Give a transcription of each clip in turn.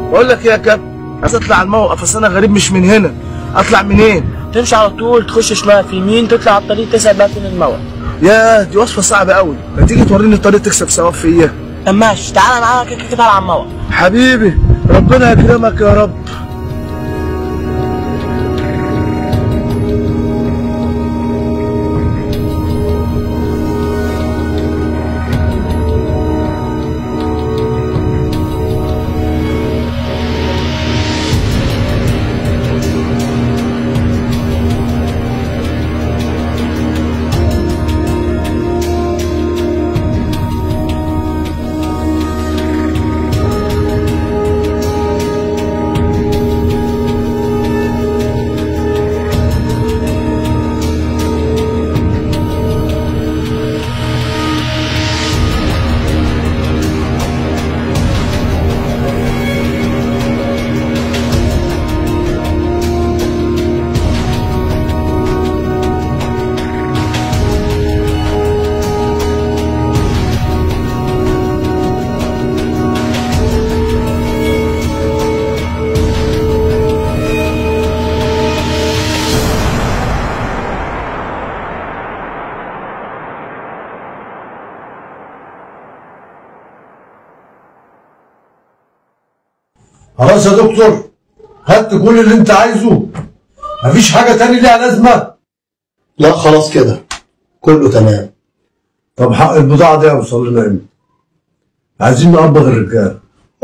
بقول لك ايه يا كابتن عايز اطلع الموقف اصل انا غريب مش من هنا اطلع منين تمشي على طول تخش شمال في يمين تطلع على الطريق تسأل بقى فين الموقف يا دي وصفه صعبه قوي ما تيجي توريني الطريق تكسب ثواب فيا طب ماشي تعالى معانا كده كده على الموقف حبيبي ربنا يكرمك يا رب خلاص يا دكتور خدت كل اللي انت عايزه مفيش حاجة تاني ليها لازمة لا خلاص كده كله تمام طب حق البضاعة دي هيوصل لنا امتى؟ عايزين نقبض الرجال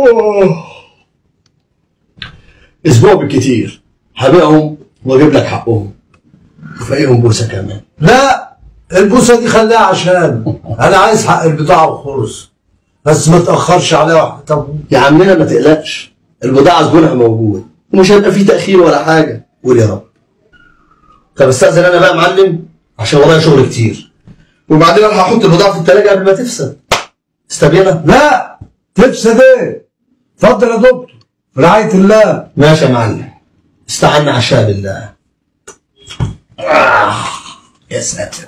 اسبوع بالكتير هبيعهم واجيب لك حقهم وفاقيهم بوسه كمان لا البوسة دي خليها عشان انا عايز حق البضاعة وخلص بس ما تأخرش عليها واحد طب يا عمنا ما تقلقش البضاعه زبونها موجود ومش هيبقى فيه تاخير ولا حاجه قول يا رب طب استاذن انا بقى يا معلم عشان ورايا شغل كتير وبعدين انا هحط البضاعه في التلاجة قبل ما تفسد استبينا لا تفسد ايه؟ اتفضل يا دكتور في رعاية الله ماشي يا معلم استعنا عشاء بالله آه. يا ساتر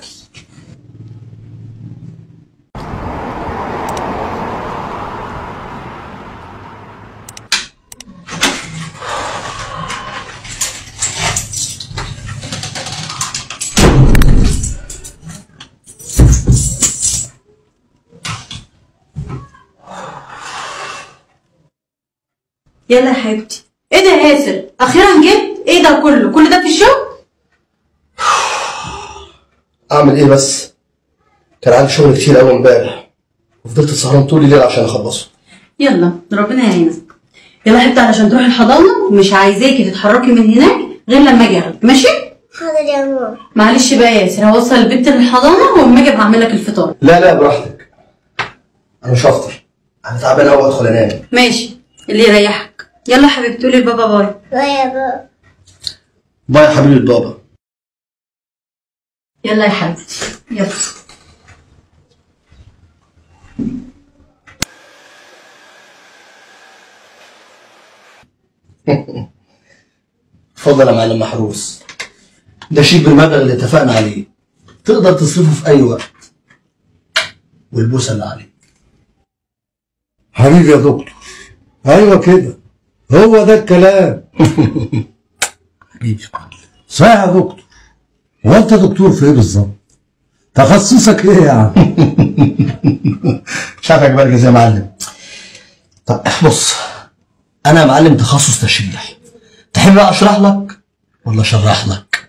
يلا يا حبيبتي ايه ده يا ياسر اخيرا جيت ايه ده كله كل ده في الشغل اعمل ايه بس كان عندي شغل كتير قوي امبارح وفضلت سهران طول الليل عشان اخلصه يلا ربنا يعينك يلا يا حبيبتي علشان تروحي الحضانه مش عايزاكي تتحركي من هناك غير لما اجي اخدك ماشي حاضر يا ماما معلش بقى يا ياسر هوصل البنت للحضانه واما اجي هعمل لك الفطار لا لا براحتك انا مش هفطر انا تعبان قوي ادخل انام ماشي اللي يريحك يلا يا حبيبتي قولي لبابا باي باي يا بابا باي يا حبيبي البابا يلا يا حبيبتي يلا اتفضل يا معلم محروس ده شيك بالمبلغ اللي اتفقنا عليه تقدر تصرفه في اي وقت والبوسه اللي عليك حبيبي يا دكتور ايوه كده هو ده الكلام حبيبي صحيح يا دكتور هو انت دكتور في ايه بالظبط؟ تخصصك ايه يا عم؟ شافك برجز يا معلم طب بص انا يا معلم تخصص تشريح تحب بقى اشرح لك ولا اشرح لك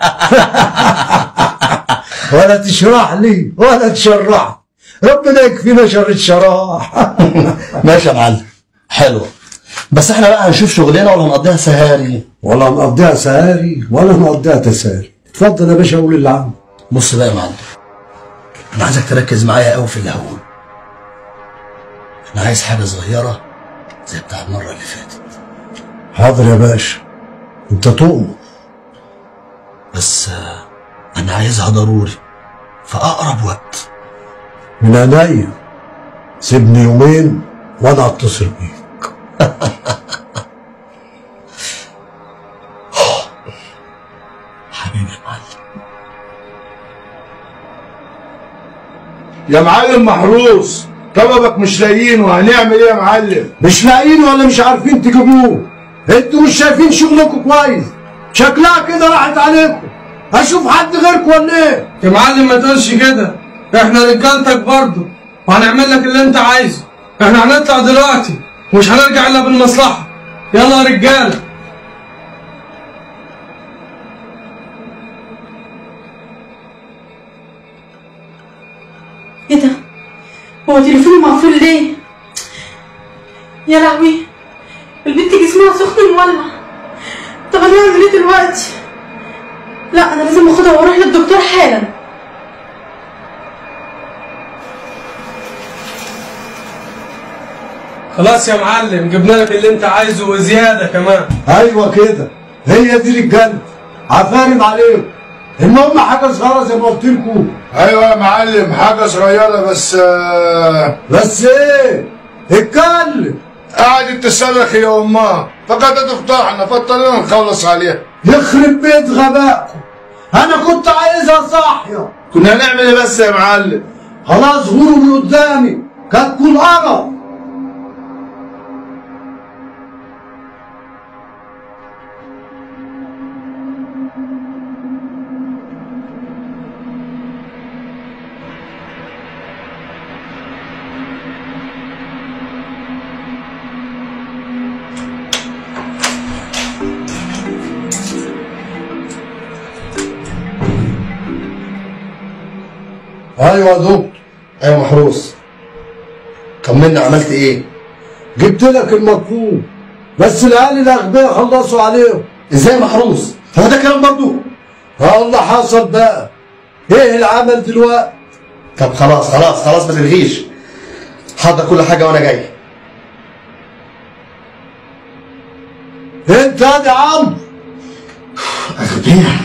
ولا تشرح لي ولا تشرح ربنا يكفينا شر الشراح ماشي يا معلم حلوه بس احنا بقى هنشوف شغلنا ولا هنقضيها سهاري ولا نقضيها سهاري ولا نقضيها تساري اتفضل يا باشا قول اللي عندك بص بقى يا معلم انا عايزك تركز معايا قوي في اللي هقوله انا عايز حاجه صغيره زي بتاع المره اللي فاتت حاضر يا باشا انت تؤمر بس آه، انا عايزها ضروري في اقرب وقت من عينيا سيبني يومين وانا اتصل بيك حبيبي يا معلم يا معلم محروس طلبك مش لاقيين وهنعمل ايه يا معلم مش لاقيين ولا مش عارفين تجيبوه انتوا مش شايفين شغلكم كويس شكلها كده راحت عليكم اشوف حد غيركم ولا ايه يا معلم ما تقولش كده احنا رجالتك برضه وهنعمل لك اللي انت عايزه احنا هنطلع دلوقتي ومش هنرجع الا بالمصلحه يلا يا رجاله ايه ده هو تليفوني مقفول ليه يا لهوي البنت جسمها سخن مولع طب انا اعمل ايه دلوقتي لا انا لازم اخدها واروح للدكتور حالا خلاص يا معلم جبنا لك اللي انت عايزه وزياده كمان ايوه كده هي دي رجاله عفارم عليهم المهم حاجه صغيره زي ما قلت لكم ايوه يا معلم حاجه صغيره بس آه، بس ايه اتكلم قعدت تصرخ يا امها فقد تفضحنا فاضطرينا نخلص عليها يخرب بيت غبائكم انا كنت عايزها صاحيه كنا هنعمل ايه بس يا معلم خلاص غوروا من قدامي كاتكوا القرف ايوه يا دكتور ايوه محروس طمنا عملت ايه جبت لك المطلوب بس العيال الاغبياء خلصوا عليهم ازاي محروس هو ده كلام برضه ها اللي حصل بقى ايه العمل دلوقتي طب خلاص خلاص خلاص ما تلغيش حضر كل حاجه وانا جاي انت يا عم اغبياء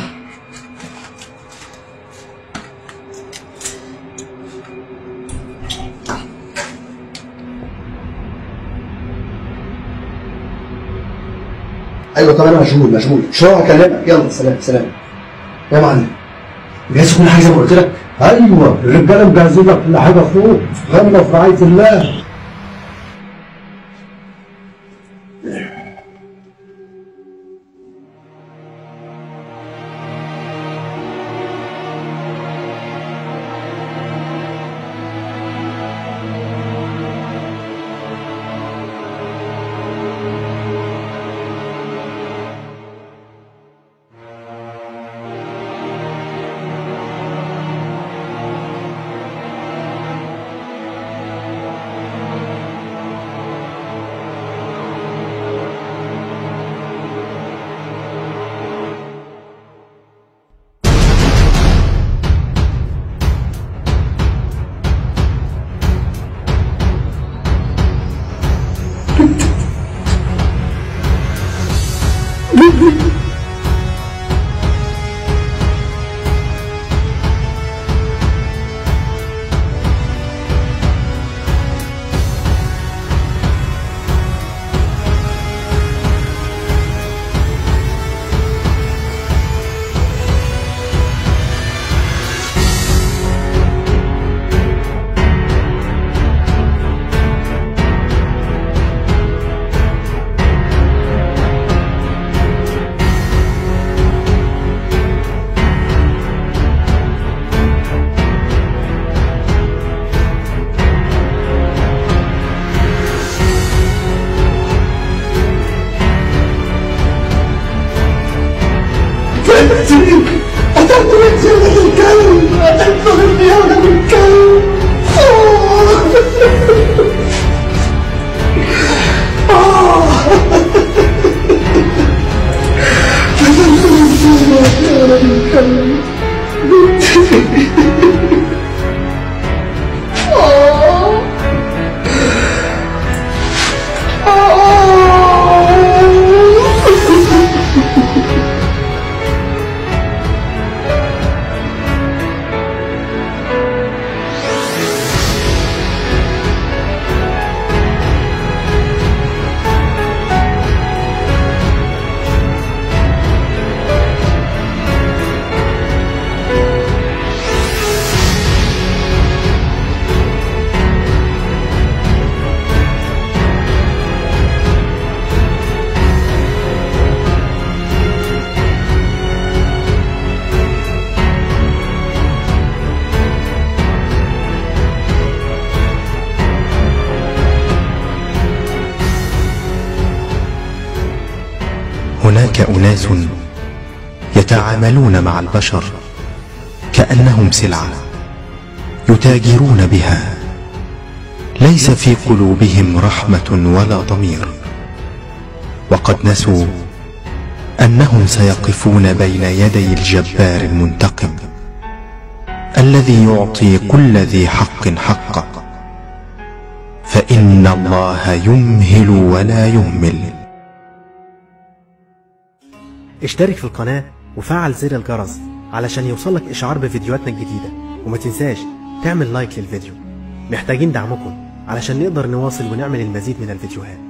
ايوه طب انا مشغول مشغول شويه هكلمك يلا سلام سلام يا معلم جهز كل حاجه زي ما قلت لك ايوه الرجاله مجهزين لك كل حاجه فوق خلنا في رعايه الله هناك أناس يتعاملون مع البشر كأنهم سلعة يتاجرون بها ليس في قلوبهم رحمة ولا ضمير وقد نسوا أنهم سيقفون بين يدي الجبار المنتقم الذي يعطي كل ذي حق حقه فإن الله يمهل ولا يهمل اشترك في القناة وفعل زر الجرس علشان يوصلك إشعار بفيديوهاتنا الجديدة وما تنساش تعمل لايك للفيديو محتاجين دعمكم علشان نقدر نواصل ونعمل المزيد من الفيديوهات